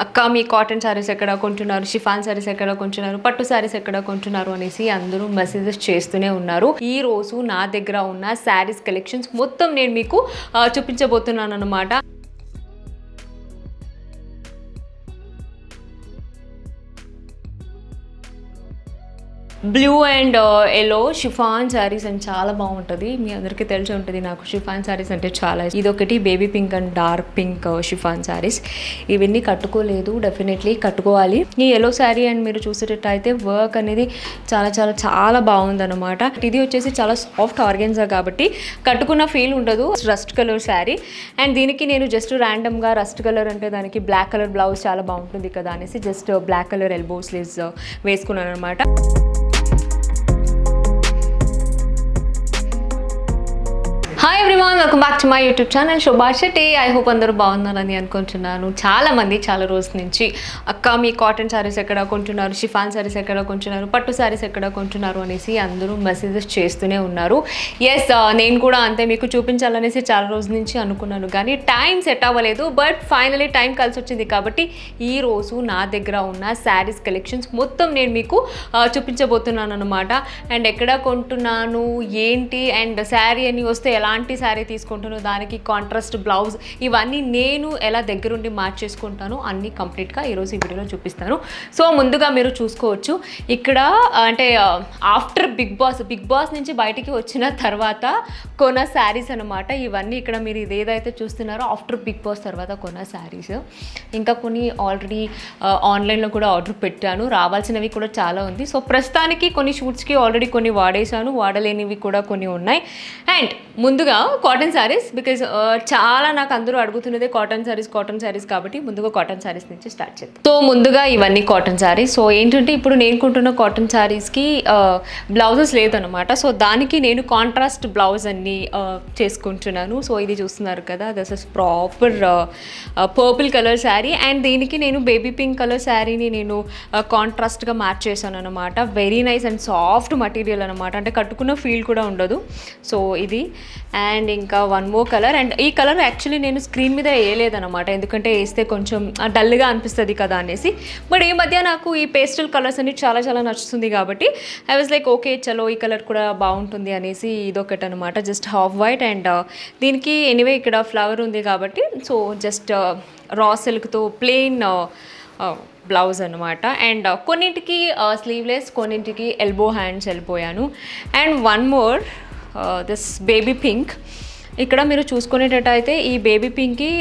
అక్క మీ కాటన్ శారీస్ ఎక్కడ కొంటున్నారు షిఫాన్ శారీస్ ఎక్కడ కొంటున్నారు పట్టు శారీస్ ఎక్కడ కొంటున్నారు అనేసి అందరూ మెసేజెస్ చేస్తూనే ఉన్నారు ఈ రోజు నా దగ్గర ఉన్న శారీస్ కలెక్షన్స్ మొత్తం నేను మీకు ఆ, చూపించబోతున్నాను అనమాట blue and yellow chiffon saris and చాలా బాగుంటుంది మీ అందరికీ తెలిసి ఉంటుంది నాకు షిఫాన్ శారీస్ అంటే చాలా ఇష్టం. ఇదొకటి baby pink and dark pink chiffon saris ఇవన్నీ కట్టుకోలేదు డెఫినెట్లీ కట్టుకోవాలి ఈ ఎల్లో శారీ అండ్ మీరు చూసేటట్టయితే వర్క్ అనేది చాలా చాలా చాలా బాగుందన్నమాట ఇది వచ్చేసి చాలా సాఫ్ట్ ఆర్గెన్జా కాబట్టి కట్టుకున్న ఫీల్ ఉండదు రస్ట్ కలర్ శారీ అండ్ దీనికి నేను జస్ట్ ర్యాండమ్గా రస్ట్ కలర్ అంటే దానికి బ్లాక్ కలర్ బ్లౌజ్ చాలా బాగుంటుంది కదా అనేసి just black colour elbow sleeves వేసుకున్నాను అనమాట hi everyone welcome back to my YouTube channel Shobha Shetty I hope అందరూ బాగున్నారని అనుకుంటున్నాను చాలా మంది చాలా రోజుల నుంచి అక్క మీ కాటన్ శారీస్ ఎక్కడ కొంటున్నారు షిఫాన్ శారీస్ ఎక్కడ కొంటున్నారు పట్టు శారీస్ ఎక్కడ కొంటున్నారు అనేసి అందరూ మెసేజెస్ చేస్తూనే ఉన్నారు ఎస్ నేను కూడా అంతే మీకు చూపించాలనేసి చాలా రోజుల నుంచి అనుకున్నాను కానీ టైం సెట్ అవ్వలేదు బట్ ఫైనలీ టైం కలిసి వచ్చింది కాబట్టి ఈ రోజు నా దగ్గర ఉన్న శారీస్ కలెక్షన్స్ మొత్తం నేను మీకు ఆ, చూపించబోతున్నాను అనమాట అండ్ ఎక్కడ కొంటున్నాను ఏంటి అండ్ శారీ అని వస్తే ఎలాంటి శారీ తీసుకుంటాను దానికి కాంట్రాస్ట్ బ్లౌజ్ ఇవన్నీ నేను ఎలా దగ్గరుండి మ్యాచ్ చేసుకుంటాను అన్నీ కంప్లీట్గా ఈరోజు ఈ వీడియోలో చూపిస్తాను సో ముందుగా మీరు చూసుకోవచ్చు ఇక్కడ ఆ, అంటే after Bigg Boss Bigg Boss నుంచి బయటికి వచ్చిన తర్వాత కొన్న శారీస్ అనమాట ఇవన్నీ ఇక్కడ మీరు ఇది ఏదైతే చూస్తున్నారో ఆఫ్టర్ బిగ్ బాస్ తర్వాత కొన్న శారీస్ ఇంకా కొన్ని ఆల్రెడీ ఆన్లైన్లో కూడా ఆర్డర్ పెట్టాను రావాల్సినవి కూడా చాలా ఉంది సో ప్రస్తుతానికి కొన్ని షూట్స్కి ఆల్రెడీ కొన్ని వాడేశాను వాడలేనివి కూడా కొన్ని ఉన్నాయి అండ్ ముందుగా కాటన్ శారీస్ బికాజ్ చాలా నాకు అందరూ అడుగుతున్నదే కాటన్ శారీస్ కాటన్ శారీస్ కాబట్టి ముందుగా కాటన్ శారీస్ నుంచి స్టార్ట్ చేద్దాం సో ముందుగా ఇవన్నీ కాటన్ శారీస్ సో ఏంటంటే ఇప్పుడు నేను కొంటున్న కాటన్ శారీస్కి బ్లౌజెస్ లేదనమాట సో దానికి నేను కాంట్రాస్ట్ బ్లౌజ్ అన్ని ఆ, చేసుకుంటున్నాను సో ఇది చూస్తున్నారు కదా this is proper purple colour sari and దీనికి నేను బేబీ పింక్ కలర్ శారీని నేను కాంట్రాస్ట్గా మ్యాచ్ చేశాను అనమాట very nice and soft material అనమాట అంటే కట్టుకున్న ఫీల్ కూడా ఉండదు సో ఇది అండ్ ఇంకా వన్ మోర్ కలర్ అండ్ ఈ కలర్ యాక్చువల్లీ నేను స్క్రీన్ మీద వేయలేదన్నమాట ఎందుకంటే వేస్తే కొంచెం డల్గా అనిపిస్తుంది కదా అనేసి బట్ ఈ మధ్య నాకు ఈ పేస్టల్ కలర్స్ అన్ని చాలా చాలా నచ్చుతుంది కాబట్టి ఐ వాజ్ లైక్ ఓకే చలో ఈ కలర్ కూడా బాగుంటుంది అనేసి ఇదొకటి అనమాట జస్ట్ హాఫ్ వైట్ అండ్ దీనికి ఎనీవే ఇక్కడ ఫ్లవర్ ఉంది కాబట్టి సో జస్ట్ రా సిల్క్తో ప్లెయిన్ బ్లౌజ్ అనమాట అండ్ కొన్నింటికి స్లీవ్లెస్ కొన్నింటికి ఎల్బో హ్యాండ్స్ వెళ్ళిపోయాను and one more this baby pink ఇక్కడ మీరు చూసుకునేటట్టయితే ఈ బేబీ పింక్కి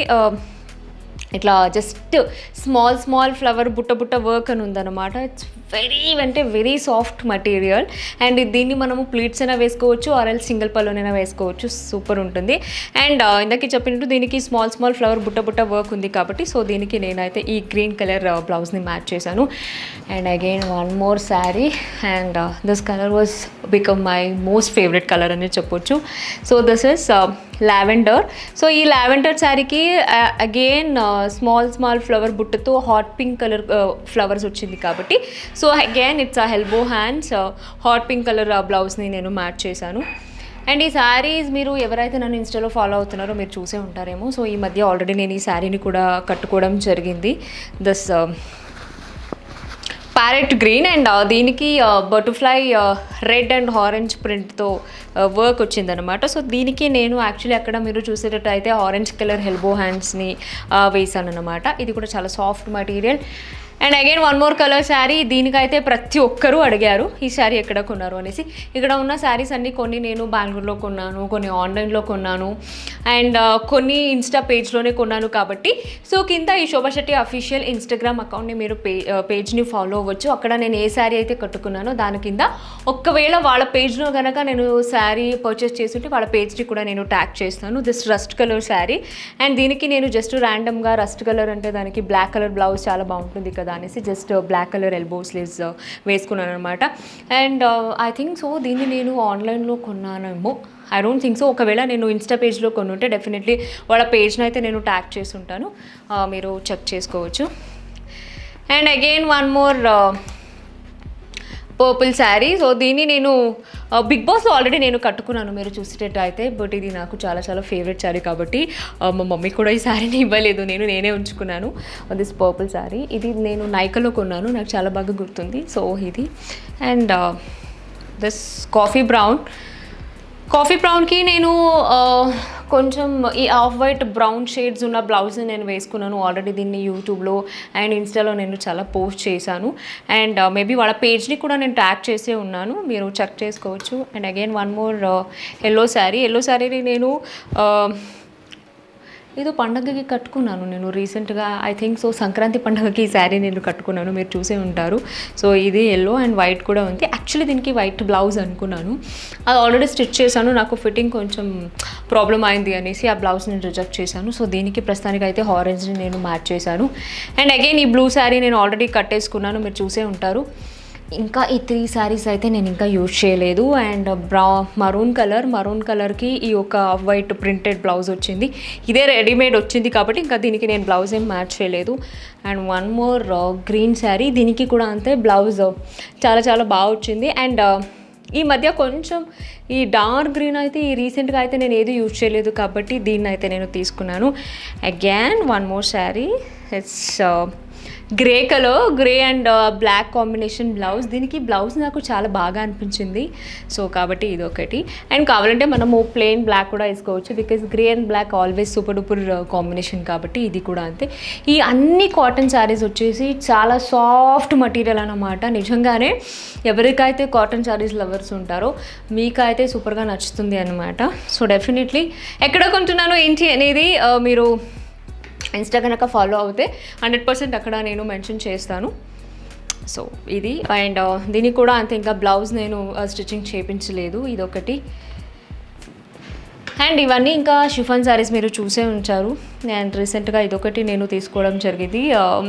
ఇట్లా జస్ట్ స్మాల్ స్మాల్ ఫ్లవర్ బుట్ట బుట్ట వర్క్ అని ఉందన్నమాట ఇట్స్ వెరీ అంటే వెరీ సాఫ్ట్ మటీరియల్ అండ్ దీన్ని మనము ప్లీట్స్ అయినా వేసుకోవచ్చు ఆర్ఎల్ సింగిల్ పళ్ళునైనా వేసుకోవచ్చు సూపర్ ఉంటుంది అండ్ ఇందాక చెప్పినట్టు దీనికి స్మాల్ స్మాల్ ఫ్లవర్ బుట్ట బుట్ట వర్క్ ఉంది కాబట్టి సో దీనికి నేనైతే ఈ గ్రీన్ కలర్ బ్లౌజ్ని మ్యాచ్ చేశాను and again one more sari and this colour was become my most favourite colour అని చెప్పొచ్చు so this is lavender so ఈ లావెండర్ శారీకి అగైన్ స్మాల్ స్మాల్ ఫ్లవర్ బుట్టతో హాట్ పింక్ కలర్ ఫ్లవర్స్ వచ్చింది కాబట్టి సో అగైన్ ఇట్స్ ఆ elbow hands hot pink colour బ్లౌజ్ని నేను మ్యాచ్ చేశాను అండ్ ఈ శారీస్ మీరు ఎవరైతే నన్ను ఇన్స్టాలో ఫాలో అవుతున్నారో మీరు చూసే ఉంటారేమో సో ఈ మధ్య ఆల్రెడీ నేను ఈ శారీని కూడా కట్టుకోవడం జరిగింది దస్ ప్యారెట్ గ్రీన్ అండ్ దీనికి బటర్ఫ్లై రెడ్ అండ్ ఆరెంజ్ ప్రింట్తో వర్క్ వచ్చిందనమాట సో దీనికి నేను యాక్చువల్లీ అక్కడ మీరు చూసేటట్టయితే ఆరెంజ్ కలర్ హెల్బో హ్యాండ్స్ని వేసాను అనమాట ఇది కూడా చాలా soft material and again one more colour sari దీనికైతే ప్రతి ఒక్కరూ అడిగారు ఈ శారీ ఎక్కడ కొన్నారు అనేసి ఇక్కడ ఉన్న శారీస్ అన్నీ కొన్ని నేను బెంగళూరులో కొన్నాను కొన్ని ఆన్లైన్లో కొన్నాను అండ్ కొన్ని ఇన్స్టా పేజ్లోనే కొన్నాను కాబట్టి సో కింద ఈ శోభా శెట్టి అఫీషియల్ ఇన్స్టాగ్రామ్ అకౌంట్ని మీరు పే పేజ్ని ఫాలో అవ్వచ్చు అక్కడ నేను ఏ శారీ అయితే కట్టుకున్నానో దాని కింద ఒక్కవేళ వాళ్ళ పేజ్లో కనుక నేను శారీ పర్చేస్ చేస్తుంటే వాళ్ళ పేజ్ని కూడా నేను ట్యాగ్ చేస్తాను this rust colour sari and దీనికి నేను జస్ట్ ర్యాండమ్గా రస్ట్ కలర్ అంటే దానికి బ్లాక్ కలర్ బ్లౌజ్ చాలా బాగుంటుంది కదా అనేసి just black colour elbow sleeves వేసుకున్నాను అనమాట అండ్ ఐ థింక్ సో దీన్ని నేను ఆన్లైన్లో కొన్నానేమో ఐ డోంట్ థింక్ సో ఒకవేళ నేను ఇన్స్టా పేజ్లో కొన్ని ఉంటే డెఫినెట్లీ వాళ్ళ పేజ్ని అయితే నేను ట్యాగ్ చేసి ఉంటాను ఆ, మీరు చెక్ చేసుకోవచ్చు and again one more purple sari so దీన్ని నేను బిగ్ బాస్ ఆల్రెడీ నేను కట్టుకున్నాను మీరు చూసేటట్టు అయితే బట్ ఇది నాకు చాలా చాలా ఫేవరెట్ శారీ కాబట్టి ఆ, మా మమ్మీ కూడా ఈ శారీని ఇవ్వలేదు నేను నేనే ఉంచుకున్నాను దిస్ పర్పుల్ శారీ ఇది నేను నైకలో కొన్నాను నాకు చాలా బాగా గుర్తుంది సో ఇది and this coffee brown coffee బ్రౌన్కి నేను ఆ, కొంచెం ఈ ఆఫ్ వైట్ బ్రౌన్ షేడ్స్ ఉన్న బ్లౌజ్ నేను వేసుకున్నాను ఆల్రెడీ దీన్ని యూట్యూబ్లో అండ్ ఇన్స్టాలో నేను చాలా పోస్ట్ చేశాను అండ్ మేబీ వాళ్ళ పేజ్ని కూడా నేను ట్యాగ్ చేసే ఉన్నాను మీరు చెక్ చేసుకోవచ్చు and again one more yellow sari yellow శారీని నేను ఆ, ఏదో పండగకి కట్టుకున్నాను నేను రీసెంట్గా ఐ థింక్ సో సంక్రాంతి పండగకి ఈ శారీ నేను కట్టుకున్నాను మీరు చూసే ఉంటారు సో ఇది ఎల్లో అండ్ వైట్ కూడా ఉంది యాక్చువల్లీ దీనికి వైట్ బ్లౌజ్ అనుకున్నాను అది ఆల్రెడీ స్టిచ్ చేశాను నాకు ఫిట్టింగ్ కొంచెం ప్రాబ్లం అయింది అనేసి ఆ బ్లౌజ్ నేను రిజెక్ట్ చేశాను సో దీనికి ప్రస్తుతానికి అయితే ఆరెంజ్ని నేను మ్యాచ్ చేశాను అండ్ అగైన్ ఈ బ్లూ శారీ నేను ఆల్రెడీ కట్టేసుకున్నాను మీరు చూసే ఉంటారు ఇంకా ఈ త్రీ శారీస్ అయితే నేను ఇంకా యూజ్ చేయలేదు అండ్ బ్రౌ మరూన్ కలర్ మరూన్ కలర్కి ఈ ఒక వైట్ ప్రింటెడ్ బ్లౌజ్ వచ్చింది ఇదే రెడీమేడ్ వచ్చింది కాబట్టి ఇంకా దీనికి నేను బ్లౌజ్ ఏం మ్యాచ్ చేయలేదు and one more green sari దీనికి కూడా అంతే బ్లౌజ్ చాలా చాలా బాగా వచ్చింది అండ్ ఈ మధ్య కొంచెం ఈ డార్క్ గ్రీన్ అయితే ఈ రీసెంట్గా అయితే నేను ఏది యూజ్ చేయలేదు కాబట్టి దీన్ని అయితే నేను తీసుకున్నాను again one more sari it's grey colour grey and black combination blouse దీనికి బ్లౌజ్ నాకు చాలా బాగా అనిపించింది సో కాబట్టి ఇది ఒకటి అండ్ కావాలంటే మనము ప్లెయిన్ బ్లాక్ కూడా వేసుకోవచ్చు because grey and black always super duper combination కాబట్టి ఇది కూడా అంతే ఈ అన్ని కాటన్ శారీస్ వచ్చేసి చాలా సాఫ్ట్ మటీరియల్ అన్నమాట నిజంగానే ఎవరికైతే కాటన్ శారీస్ లవర్స్ ఉంటారో మీకైతే సూపర్గా నచ్చుతుంది అనమాట సో డెఫినెట్లీ ఎక్కడ కొంటున్నాను ఏంటి అనేది ఆ, మీరు ఇన్స్టా కనుక ఫాలో అవుతే హండ్రెడ్ పర్సెంట్ అక్కడ నేను మెన్షన్ చేస్తాను సో ఇది అండ్ దీనికి కూడా అంతే ఇంకా బ్లౌజ్ నేను స్టిచ్చింగ్ చేయించలేదు ఇది ఒకటి అండ్ ఇవన్నీ ఇంకా షిఫాన్ శారీస్ మీరు చూసే ఉంచారు అండ్ రీసెంట్గా ఇదొకటి నేను తీసుకోవడం జరిగింది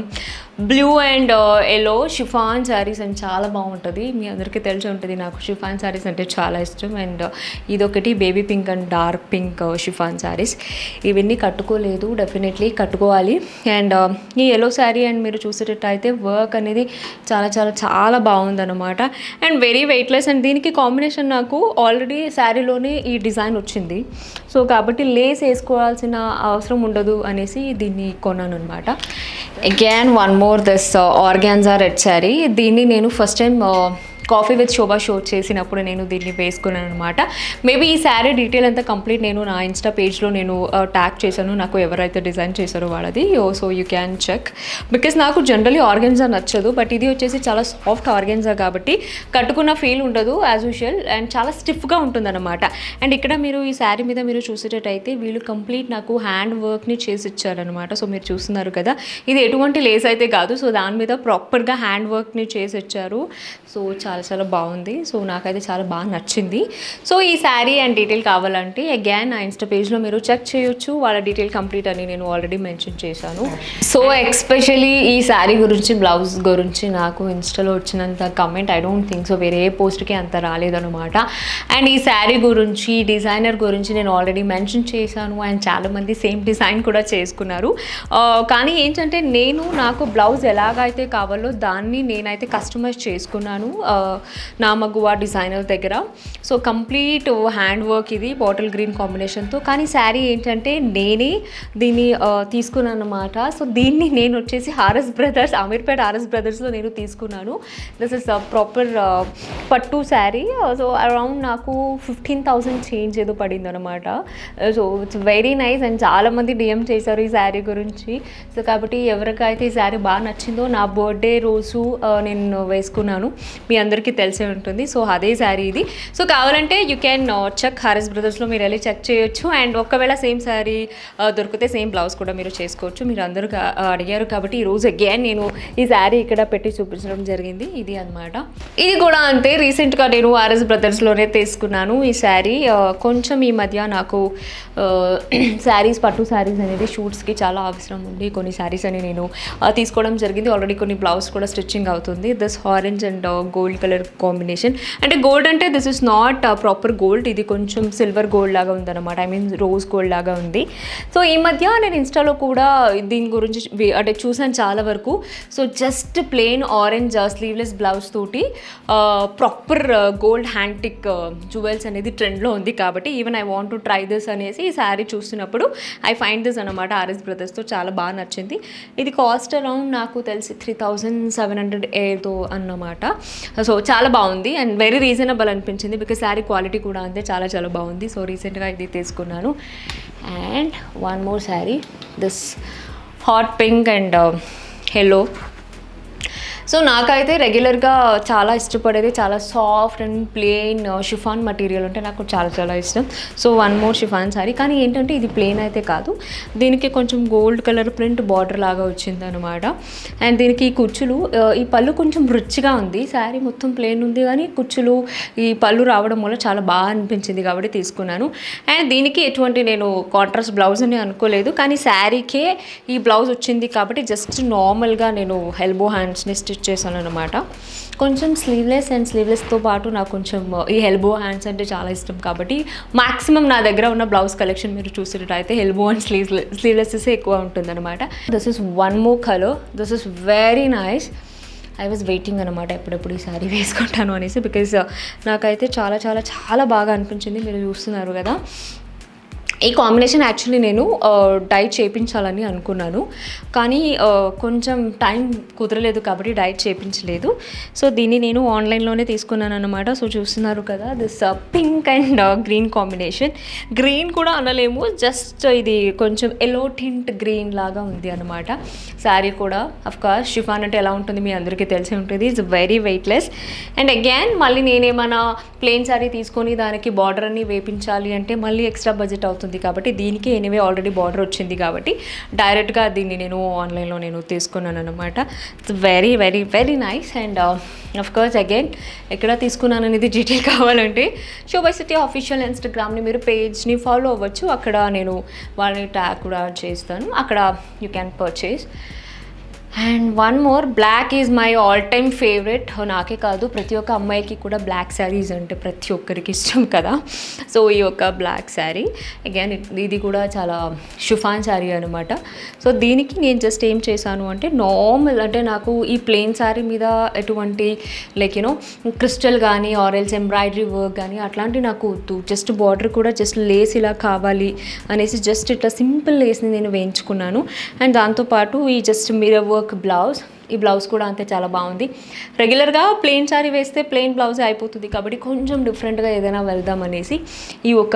blue and yellow chiffon saris and చాలా బాగుంటుంది మీ అందరికీ తెలిసి ఉంటుంది నాకు షిఫాన్ శారీస్ అంటే చాలా ఇష్టం అండ్ ఇదొకటి baby pink and dark pink chiffon saris ఇవన్నీ కట్టుకోలేదు డెఫినెట్లీ కట్టుకోవాలి అండ్ ఈ ఎల్లో శారీ అండ్ మీరు చూసేటట్టయితే వర్క్ అనేది చాలా చాలా చాలా బాగుందన్నమాట అండ్ వెరీ వెయిట్లెస్ అండ్ దీనికి కాంబినేషన్ నాకు ఆల్రెడీ శారీలోనే ఈ డిజైన్ వచ్చింది సో కాబట్టి లేస్ వేసుకోవాల్సిన అవసరం ఉండదు అనేసి దీన్ని కొన్నాను అనమాట again one more this organza red sari దీన్ని నేను first time coffee with Shobha show చేసినప్పుడు నేను దీన్ని వేసుకున్నాను అనమాట మేబీ ఈ శారీ డీటెయిల్ అంతా కంప్లీట్ నేను నా ఇన్స్టా పేజ్లో నేను ట్యాగ్ చేశాను నాకు ఎవరైతే డిజైన్ చేశారో వాళ్ళది so you can check because నాకు జనరలీ ఆర్గెన్జా నచ్చదు బట్ ఇది వచ్చేసి చాలా సాఫ్ట్ ఆర్గెన్జా కాబట్టి కట్టుకున్న ఫీల్ ఉండదు యాజ్ యూజువల్ అండ్ చాలా స్టిఫ్గా ఉంటుందన్నమాట అండ్ ఇక్కడ మీరు ఈ శారీ మీద మీరు చూసేటట్టయితే వీళ్ళు కంప్లీట్ నాకు హ్యాండ్ వర్క్ని చేసి ఇచ్చారనమాట సో మీరు చూస్తున్నారు కదా ఇది ఎటువంటి లేస్ అయితే కాదు సో దాని మీద ప్రాపర్గా హ్యాండ్ వర్క్ని చేసి ఇచ్చారు సో చాలా చాలా బాగుంది సో నాకైతే చాలా బాగా నచ్చింది సో ఈ శారీ అండ్ డీటెయిల్ కావాలంటే అగైన్ నా ఇన్స్టా పేజ్లో మీరు చెక్ చేయొచ్చు వాళ్ళ డీటెయిల్ కంప్లీట్ అని నేను ఆల్రెడీ మెన్షన్ చేశాను సో ఎక్స్పెషలీ ఈ శారీ గురించి బ్లౌజ్ గురించి నాకు ఇన్స్టాలో వచ్చినంత comment I don't think so వేరే ఏ పోస్ట్కి అంత రాలేదనమాట అండ్ ఈ శారీ గురించి డిజైనర్ గురించి నేను ఆల్రెడీ మెన్షన్ చేశాను అండ్ చాలామంది సేమ్ డిజైన్ కూడా చేసుకున్నారు ఆ, కానీ ఏంటంటే నేను నాకు బ్లౌజ్ ఎలాగైతే కావాలో దాన్ని నేనైతే కస్టమైజ్ చేసుకున్నాను ఆ, నా మగువ డిజైనర్ దగ్గర సో కంప్లీట్ హ్యాండ్ వర్క్ ఇది బాటిల్ గ్రీన్ కాంబినేషన్తో కానీ శారీ ఏంటంటే నేనే దీన్ని ఆ, తీసుకున్నాను అనమాట సో దీన్ని నేను వచ్చేసి హారస్ బ్రదర్స్ అమీర్పేట్ హారస్ బ్రదర్స్లో నేను తీసుకున్నాను this is proper pattu sari so around నాకు ఫిఫ్టీన్ థౌసండ్ చేంజ్ ఏదో పడింది అనమాట so it's very nice and చాలామంది డిఎం చేశారు ఈ శారీ గురించి సో కాబట్టి ఎవరికైతే ఈ శారీ బాగా నచ్చిందో నా బర్త్డే రోజు ఆ, నేను వేసుకున్నాను మీ అందరికీ తెలిసే ఉంటుంది సో అదే శారీ ఇది సో కావాలంటే యూ క్యాన్ చెక్ హారస్ బ్రదర్స్లో మీరు వెళ్ళి చెక్ చేయొచ్చు అండ్ ఒకవేళ సేమ్ శారీ దొరికితే సేమ్ బ్లౌజ్ కూడా మీరు చేసుకోవచ్చు మీరు అందరూ కా- ఆ, అడిగారు కాబట్టి ఈ రోజు అగైన్ నేను ఈ శారీ ఇక్కడ పెట్టి చూపించడం జరిగింది ఇది అన్నమాట ఇది కూడా అంతే రీసెంట్గా నేను ఆర్ఎస్ బ్రదర్స్లోనే తీసుకున్నాను ఈ శారీ ఆ, కొంచెం ఈ మధ్య నాకు శారీస్ పట్టు శారీస్ అనేది షూట్స్కి చాలా అవసరం ఉంది కొన్ని శారీస్ అని నేను ఆ, తీసుకోవడం జరిగింది ఆల్రెడీ కొన్ని బ్లౌజ్ కూడా స్టిచ్చింగ్ అవుతుంది this orange and gold colour combination అంటే గోల్డ్ అంటే this is not proper gold ఇది కొంచెం సిల్వర్ గోల్డ్ లాగా ఉందన్నమాట ఐ మీన్ రోజ్ గోల్డ్ లాగా ఉంది సో ఈ మధ్య నేను ఇన్స్టాలో కూడా దీని గురించి వి- అంటే చూసాను చాలా వరకు so just plain orange sleeveless blouse తోటి ప్రాపర్ గోల్డ్ హ్యాండ్టిక్ జ్యువెల్స్ అనేది ట్రెండ్లో ఉంది కాబట్టి even I want to try this అనేసి ఈ శారీ చూస్తున్నప్పుడు ఐ ఫైండ్ దిస్ అనమాట ఆర్ఎస్ బ్రదర్స్తో చాలా బాగా నచ్చింది ఇది కాస్ట్ అరౌండ్ నాకు తెలిసి త్రీ థౌజండ్ సెవెన్ హండ్రెడ్ ఏదో అన్నమాట సో చాలా బాగుంది అండ్ వెరీ రీజనబుల్ అనిపించింది బికాస్ శారీ క్వాలిటీ కూడా అంతే చాలా చాలా బాగుంది సో రీసెంట్గా ఇది తీసుకున్నాను and one more sari this hot pink and yellow so నాకైతే రెగ్యులర్గా చాలా ఇష్టపడేది చాలా soft and plain chiffon material అంటే నాకు చాలా చాలా ఇష్టం so one more chiffon sari కానీ ఏంటంటే ఇది ప్లెయిన్ అయితే కాదు దీనికి కొంచెం గోల్డ్ కలర్ ప్రింట్ బార్డర్ లాగా వచ్చింది అనమాట అండ్ దీనికి ఈ కుచ్చులు ఆ, ఈ పళ్ళు కొంచెం రిచ్గా ఉంది శారీ మొత్తం ప్లెయిన్ ఉంది కానీ కుచ్చులు ఈ పళ్ళు రావడం వల్ల చాలా బాగా అనిపించింది కాబట్టి తీసుకున్నాను అండ్ దీనికి ఎటువంటి నేను కాంట్రాస్ట్ బ్లౌజ్ అని అనుకోలేదు కానీ శారీకే ఈ బ్లౌజ్ వచ్చింది కాబట్టి జస్ట్ నార్మల్గా నేను ఎల్బో హ్యాండ్స్ని స్టిచ్ చేశాను అనమాట కొంచెం స్లీవ్లెస్ అండ్ స్లీవ్లెస్తో పాటు నాకు కొంచెం ఈ ఎల్బో హ్యాండ్స్ అంటే చాలా ఇష్టం కాబట్టి మాక్సిమం నా దగ్గర ఉన్న బ్లౌజ్ కలెక్షన్ మీరు చూసినట్టయితే ఎల్బో అండ్ స్లీవ్ స్లీవ్లెస్సెస్ ఎక్కువ ఉంటుందన్నమాట this is one more colour this is very nice I was waiting అనమాట ఎప్పుడెప్పుడు ఈ శారీ వేసుకుంటాను అనేసి బికాజ్ నాకైతే చాలా చాలా చాలా బాగా అనిపించింది మీరు చూస్తున్నారు కదా ఈ కాంబినేషన్ యాక్చువల్లీ నేను డైట్ చేయించాలని అనుకున్నాను కానీ ఆ, కొంచెం టైం కుదరలేదు కాబట్టి డైట్ చేయించలేదు సో దీన్ని నేను ఆన్లైన్లోనే తీసుకున్నాను అనమాట సో చూస్తున్నారు కదా this pink and green combination green కూడా అనలేము జస్ట్ ఇది కొంచెం ఎలో టింట్ గ్రీన్ లాగా ఉంది అనమాట శారీ కూడా కోర్స్ షిఫాన్ అంటే ఎలా ఉంటుంది మీ అందరికీ తెలిసి ఉంటుంది it's very weightless and again మళ్ళీ నేనేమైనా ప్లెయిన్ శారీ తీసుకొని దానికి బార్డర్ అన్ని వేపించాలి అంటే మళ్ళీ ఎక్స్ట్రా బడ్జెట్ అవుతుంది కాబట్టి దీనికి ఎనీవే ఆల్రెడీ బార్డర్ వచ్చింది కాబట్టి డైరెక్ట్గా దీన్ని నేను ఆన్లైన్లో నేను తీసుకున్నాను అనమాట it's very very very nice and of course again ఎక్కడ తీసుకున్నాను అనేది డీటెయిల్ కావాలంటే శోభా సిటీ ఆఫీషియల్ ఇన్స్టాగ్రామ్ని మీరు పేజ్ని ఫాలో అవ్వచ్చు అక్కడ నేను వాళ్ళని ట్యాగ్ కూడా చేస్తాను అక్కడ you can purchase and one more black is my all time favourite నాకే కాదు ప్రతి ఒక్క అమ్మాయికి కూడా బ్లాక్ శారీస్ అంటే ప్రతి ఒక్కరికి ఇష్టం కదా సో ఈ యొక్క బ్లాక్ శారీ అగైన్ ఇది కూడా చాలా షుఫాన్ శారీ అనమాట సో దీనికి నేను జస్ట్ ఏం చేశాను అంటే నార్మల్ అంటే నాకు ఈ ప్లెయిన్ శారీ మీద ఎటువంటి లైక్ యూనో క్రిస్టల్ కానీ ఆరెల్స్ ఎంబ్రాయిడరీ వర్క్ కానీ అట్లాంటి నాకు జస్ట్ బార్డర్ కూడా జస్ట్ లేస్ ఇలా కావాలి అనేసి జస్ట్ ఇట్లా సింపుల్ లేస్ని నేను వేయించుకున్నాను అండ్ దాంతోపాటు ఈ జస్ట్ మిరర్ వర్క్ బ్లౌజ్ ఈ బ్లౌజ్ కూడా అంతే చాలా బాగుంది రెగ్యులర్గా ప్లెయిన్ శారీ వేస్తే ప్లెయిన్ బ్లౌజ్ అయిపోతుంది కాబట్టి కొంచెం డిఫరెంట్గా ఏదైనా వెళ్దాం అనేసి ఈ ఒక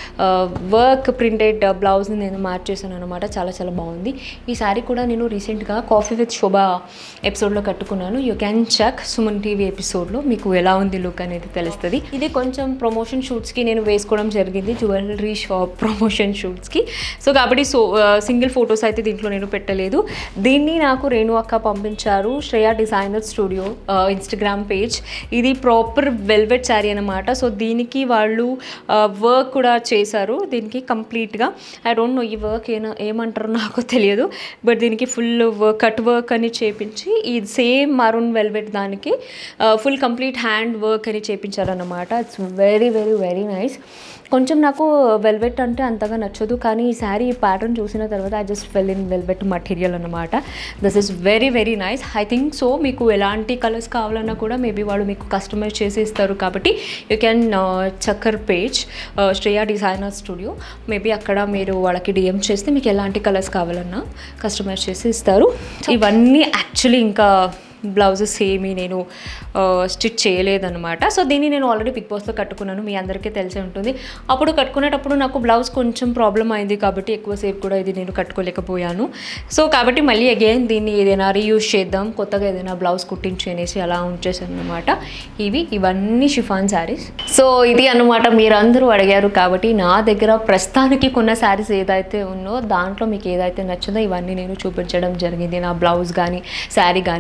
వర్క్ ప్రింటెడ్ బ్లౌజ్ని నేను మార్చేసాను అనమాట చాలా చాలా బాగుంది ఈ శారీ కూడా నేను రీసెంట్గా కాఫీ విత్ శోభ ఎపిసోడ్లో కట్టుకున్నాను you can check Suman TV ఎపిసోడ్లో మీకు ఎలా ఉంది లుక్ అనేది తెలుస్తుంది ఇది కొంచెం ప్రమోషన్ షూట్స్కి నేను వేసుకోవడం జరిగింది జ్యువెలరీ షాప్ ప్రమోషన్ షూట్స్కి సో కాబట్టి సో సింగిల్ ఫొటోస్ అయితే దీంట్లో నేను పెట్టలేదు దీన్ని నాకు రేణు అక్క పంపించారు Shreya designer studio Instagram page ఇది ప్రాపర్ వెల్వెట్ శారీ అనమాట సో దీనికి వాళ్ళు వర్క్ కూడా చేశారు దీనికి కంప్లీట్గా ఐ డోంట్ నో ఈ వర్క్ ఏనా ఏమంటారో నాకు తెలియదు బట్ దీనికి ఫుల్ వర్క్ కట్ వర్క్ అని చేపించి ఈ సేమ్ మరూన్ వెల్వెట్ దానికి ఫుల్ కంప్లీట్ హ్యాండ్ వర్క్ అని చేపించారన్నమాట it's very very very nice కొంచెం నాకు వెల్వెట్ అంటే అంతగా నచ్చదు కానీ ఈ శారీ ఈ ప్యాటర్న్ చూసిన తర్వాత I just well in velvet material అనమాట this is very very nice I think so మీకు ఎలాంటి కలర్స్ కావాలన్నా కూడా మేబీ వాళ్ళు మీకు కస్టమైజ్ చేసి ఇస్తారు కాబట్టి you can check our page Shreya designer studio maybe అక్కడ మీరు వాళ్ళకి డిఎం చేస్తే మీకు ఎలాంటి కలర్స్ కావాలన్నా కస్టమైజ్ చేసి ఇస్తారు ఇవన్నీ యాక్చువల్లీ ఇంకా బ్లౌజెస్ ఏమీ నేను స్టిచ్ చేయలేదన్నమాట సో దీన్ని నేను ఆల్రెడీ బిగ్ బాస్లో కట్టుకున్నాను మీ అందరికీ తెలిసే ఉంటుంది అప్పుడు కట్టుకునేటప్పుడు నాకు బ్లౌజ్ కొంచెం ప్రాబ్లం అయింది కాబట్టి ఎక్కువసేపు కూడా ఇది నేను కట్టుకోలేకపోయాను సో కాబట్టి మళ్ళీ అగైన్ దీన్ని ఏదైనా రీయూజ్ చేద్దాం కొత్తగా ఏదైనా బ్లౌజ్ కుట్టించి అనేసి అలా ఉంచేసాను అనమాట ఇవి ఇవన్నీ షిఫాన్ శారీస్ సో ఇది అనమాట మీరందరూ అడిగారు కాబట్టి నా దగ్గర ప్రస్తుతానికి కొన్న శారీస్ ఏదైతే ఉన్నో దాంట్లో మీకు ఏదైతే నచ్చిందో ఇవన్నీ నేను చూపించడం జరిగింది నా బ్లౌజ్ కానీ శారీ కానీ సో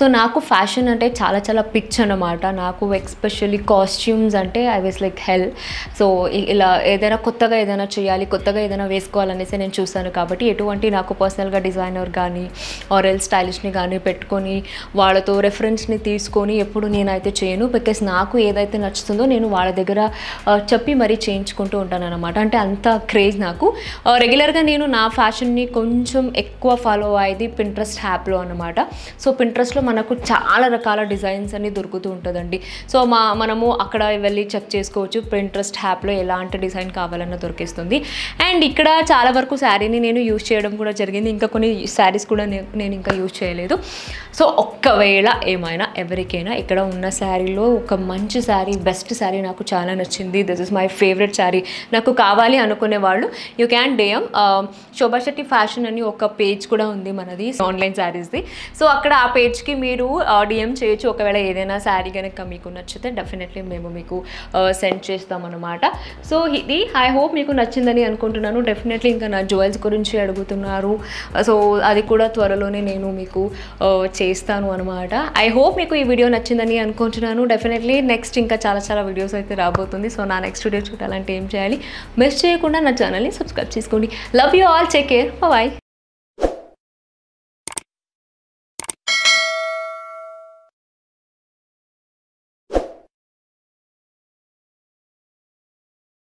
నాకు ఫ్యాషన్ అంటే చాలా చాలా పిచ్ అనమాట నాకు ఎక్స్పెషల్లీ కాస్ట్యూమ్స్ అంటే I was like hell so ఇలా ఏదైనా కొత్తగా ఏదైనా చేయాలి కొత్తగా ఏదైనా వేసుకోవాలనేసి నేను చూస్తాను కాబట్టి ఎటువంటి నాకు పర్సనల్గా డిజైనర్ కానీ ఆరెల్ స్టైలిష్ని కానీ పెట్టుకొని వాళ్ళతో రెఫరెన్స్ని తీసుకొని ఎప్పుడు నేనైతే చేయను బికాస్ నాకు ఏదైతే నచ్చుతుందో నేను వాళ్ళ దగ్గర ఆ, చెప్పి మరీ చేయించుకుంటూ ఉంటాను అనమాట అంటే అంత క్రేజ్ నాకు రెగ్యులర్గా నేను నా ఫ్యాషన్ని కొంచెం ఎక్కువ ఫాలో అయ్యేది పింట్రెస్ట్ యాప్లో అనమాట సో పింట్రెస్ట్లో మనకు చాలా రకాల డిజైన్స్ అన్ని దొరుకుతూ ఉంటుందండి సో మా మనము అక్కడ వెళ్ళి చెక్ చేసుకోవచ్చు పింట్రెస్ట్ యాప్లో ఎలాంటి డిజైన్ కావాలన్నా దొరికిస్తుంది అండ్ ఇక్కడ చాలా వరకు శారీని నేను యూజ్ చేయడం కూడా జరిగింది ఇంకా కొన్ని శారీస్ కూడా నే- నేను ఇంకా యూజ్ చేయలేదు సో ఒక్కవేళ ఏమైనా ఎవరికైనా ఇక్కడ ఉన్న శారీలో ఒక మంచి శారీ బెస్ట్ శారీ నాకు చాలా నచ్చింది this is my favourite sari నాకు కావాలి అనుకునే వాళ్ళు you can DM Shobha Shetty fashion అని ఒక పేజ్ కూడా ఉంది మనది ఆన్లైన్ శారీస్ది సో అక్కడ ఆ పేజ్కి మీరు డిఎం చేయొచ్చు ఒకవేళ ఏదైనా శారీ కనుక మీకు నచ్చితే డెఫినెట్లీ మేము మీకు సెండ్ చేస్తామన్నమాట సో ఇది ఐ హోప్ మీకు నచ్చిందని అనుకుంటున్నాను డెఫినెట్లీ ఇంకా నా జ్యువెల్స్ గురించి అడుగుతున్నారు సో అది కూడా త్వరలోనే నేను మీకు ఆ, చేస్తాను అనమాట ఐ హోప్ మీకు ఈ వీడియో నచ్చిందని అనుకుంటున్నాను డెఫినెట్లీ నెక్స్ట్ ఇంకా చాలా చాలా వీడియోస్ అయితే రాబోతుంది సో నా నెక్స్ట్ వీడియో చూడాలంటే ఏం చేయాలి మిస్ చేయకుండా నా ఛానల్ని సబ్స్క్రైబ్ చేసుకోండి love you all take care bye